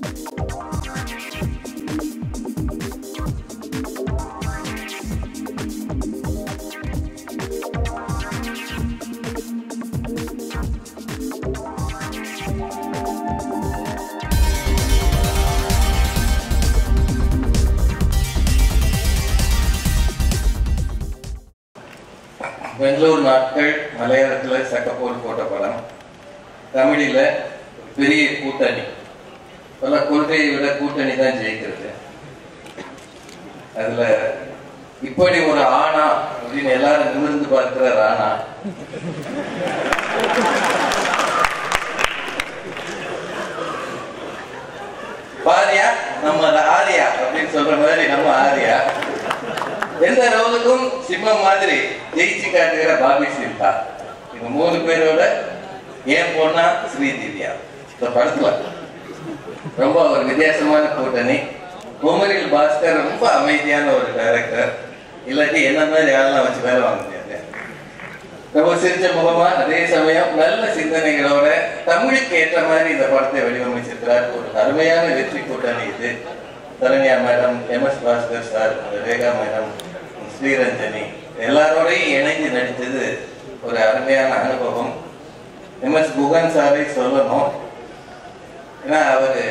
பெங்களூர் நாட்கள் மலையாளத்துல சக்கப்போர் போட்ட படம் தமிழில பெரிய கூட்டணி பல கொள்கையை விட கூட்டணி தான் ஜெயிக்கிறது அதுல இப்படி ஒரு ஆணா அப்படின்னு எல்லாரும் நிமிர்ந்து பார்க்கிற ராணா பாரியா நம்ம ஆரியா அப்படின்னு சொல்ற மாதிரி நம்ம ஆரியா எந்த ரோலுக்கும் சிம்மம் மாதிரி ஜெயிச்சு காட்டுகிற பாபி சில்கா இந்த மூணு பேரோட ஏன் பொண்ணா ஸ்ரீ திவ்யா இந்த படத்துல ரொம்ப ஒரு வித்தியாசமான கூட்டணி குமரில் பாஸ்கர் ரொம்ப அமைதியான ஒரு டைரக்டர் இல்லாட்டி என்ன மாதிரி ஆள்லாம் வச்சு வேலை வாங்க முடியாது ரொம்ப சிரிச்ச முகமா அதே சமயம் நல்ல சிந்தனைகளோட தமிழுக்கு ஏற்ற மாதிரி இந்த படத்தை வடிவமைச்சிருக்கிறார் ஒரு அருமையான வெற்றி கூட்டணி இது Saranya madam M S Bhaskar sir Rekha madam Sriranjani எல்லாரோடையும் இணைஞ்சு நடித்தது ஒரு அருமையான அனுபவம் எம் எஸ் குகன் சாரை சொல்லணும் ஏன்னா அவரு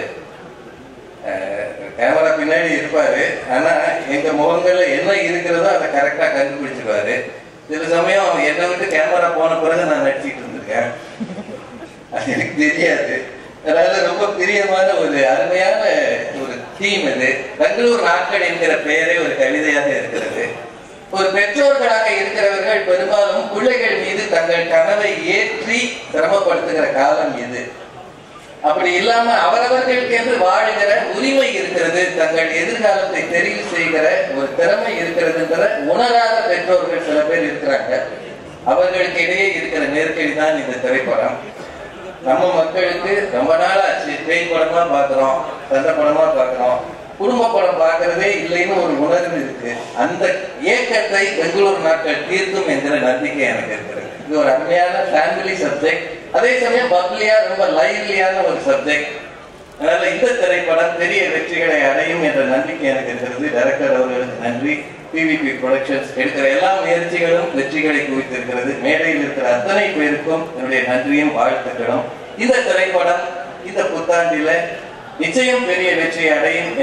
கேமரா பின்னாடி இருப்பாரு ஆனா எங்க முகங்கள்ல என்ன இருக்கிறதோ அதை கரெக்டா கண்டுபிடிச்சிருவாரு சில சமயம் என்னை விட்டு கேமரா போன பிறகு நான் நடிச்சிட்டு இருந்திருக்கேன் அது எனக்கு தெரியாது அதனால ரொம்ப பிரியமான ஒரு அருமையான ஒரு தீம் இது பெங்களூர் நாட்கள் என்கிற பெயரே ஒரு கவிதையாக இருக்கிறது ஒரு பெற்றோர்களாக இருக்கிறவர்கள் பெரும்பாலும் பிள்ளைகள் மீது தங்கள் கனவை ஏற்றி சிரமப்படுத்துகிற காலம் இது அப்படி இல்லாம அவரவர்களுக்கு என்று வாழுகிற உரிமை இருக்கிறது தங்கள் எதிர்காலத்தை தெரிவு செய்கிற ஒரு திறமை இருக்கிறதுன்ற உணராத பெற்றோர்கள் சில பேர் இருக்கிறாங்க அவர்களுக்கு இடையே இருக்கிற நெருக்கடி தான் இந்த திரைப்படம் நம்ம மக்களுக்கு ரொம்ப நாள் ஆச்சு பேய் படமா பாக்குறோம் சண்டை படமா பாக்குறோம் குடும்ப படம் பார்க்கறதே இல்லைன்னு ஒரு உணர்வு இருக்கு அந்த ஏக்கத்தை பெங்களூர் நாட்கள் தீர்க்கும் என்கிற நம்பிக்கை எனக்கு இருக்கிறது இது ஒரு அருமையான ஃபேமிலி சப்ஜெக்ட் அதே சமயம் பப்ளியா ரொம்ப லைவ்லியான ஒரு சப்ஜெக்ட் அதனால இந்த திரைப்படம் பெரிய வெற்றிகளை அடையும் என்ற நம்பிக்கை எனக்கு இருக்கிறது டைரக்டர் அவர்களுக்கு நன்றி பிவிபி ப்ரொடக்ஷன்ஸ் எடுக்கிற எல்லா முயற்சிகளும் வெற்றிகளை குவித்திருக்கிறது மேடையில் இருக்கிற அத்தனை பேருக்கும் என்னுடைய நன்றியும் வாழ்த்துக்களும் இந்த திரைப்படம் இந்த புத்தாண்டில நிச்சயம் பெரிய வெற்றி அடையும்